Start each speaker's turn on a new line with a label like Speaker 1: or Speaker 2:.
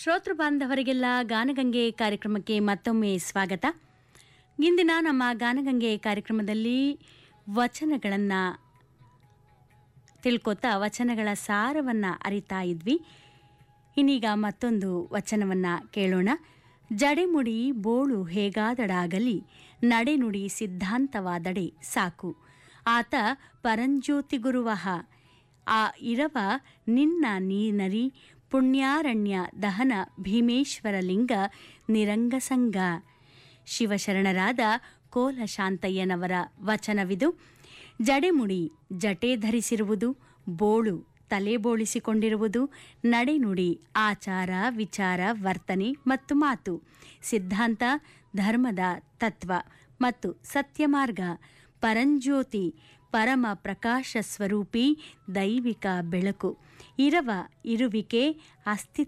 Speaker 1: ಶ್ರೋತೃ ಬಾಂಧವರಿಗೆಲ್ಲ ಗಾನಗಂಗೆ ಕಾರ್ಯಕ್ರಮಕ್ಕೆ ಮತ್ತೊಮ್ಮೆ ಸ್ವಾಗತ ಇಂದಿನ ನಮ್ಮ ಗಾನಗಂಗೆ ಕಾರ್ಯಕ್ರಮದಲ್ಲಿ ವಚನಗಳನ್ನು ತಿಳ್ಕೊತಾ ವಚನಗಳ ಸಾರವನ್ನು ಅರಿತಾ ಇದ್ವಿ ಇನ್ನೀಗ ಮತ್ತೊಂದು ವಚನವನ್ನು ಕೇಳೋಣ ಜಡೆಮುಡಿ ಬೋಳು ಹೇಗಾದಡಾಗಲಿ ನಡೆನುಡಿ ಸಿದ್ಧಾಂತವಾದಡೆ ಸಾಕು ಆತ ಪರಂಜ್ಯೋತಿ ಗುರುವಹ ಆ ಇರವ ನಿನ್ನ ನೀನರಿ ಪುಣ್ಯಾರಣ್ಯ ದಹನ ಭೀಮೇಶ್ವರ ಲಿಂಗ ನಿರಂಗಸಂಗ ಶಿವಶರಣರಾದ ಕೋಲಶಾಂತಯ್ಯನವರ ವಚನವಿದು ಜಡೆಮುಡಿ ಜಟೆ ಧರಿಸಿರುವುದು ಬೋಳು ತಲೆ ಬೋಳಿಸಿಕೊಂಡಿರುವುದು ನಡೆನುಡಿ ಆಚಾರ ವಿಚಾರ ವರ್ತನೆ ಮತ್ತು ಮಾತು ಸಿದ್ಧಾಂತ ಧರ್ಮದ ತತ್ವ ಮತ್ತು ಸತ್ಯಮಾರ್ಗ ಪರಂಜ್ಯೋತಿ ಪರಮ ಪ್ರಕಾಶ ಸ್ವರೂಪಿ ದೈವಿಕ ಬೆಳಕು ಇರವ ಇರುವಿಕೆ ಅಸ್ತಿತ್ವ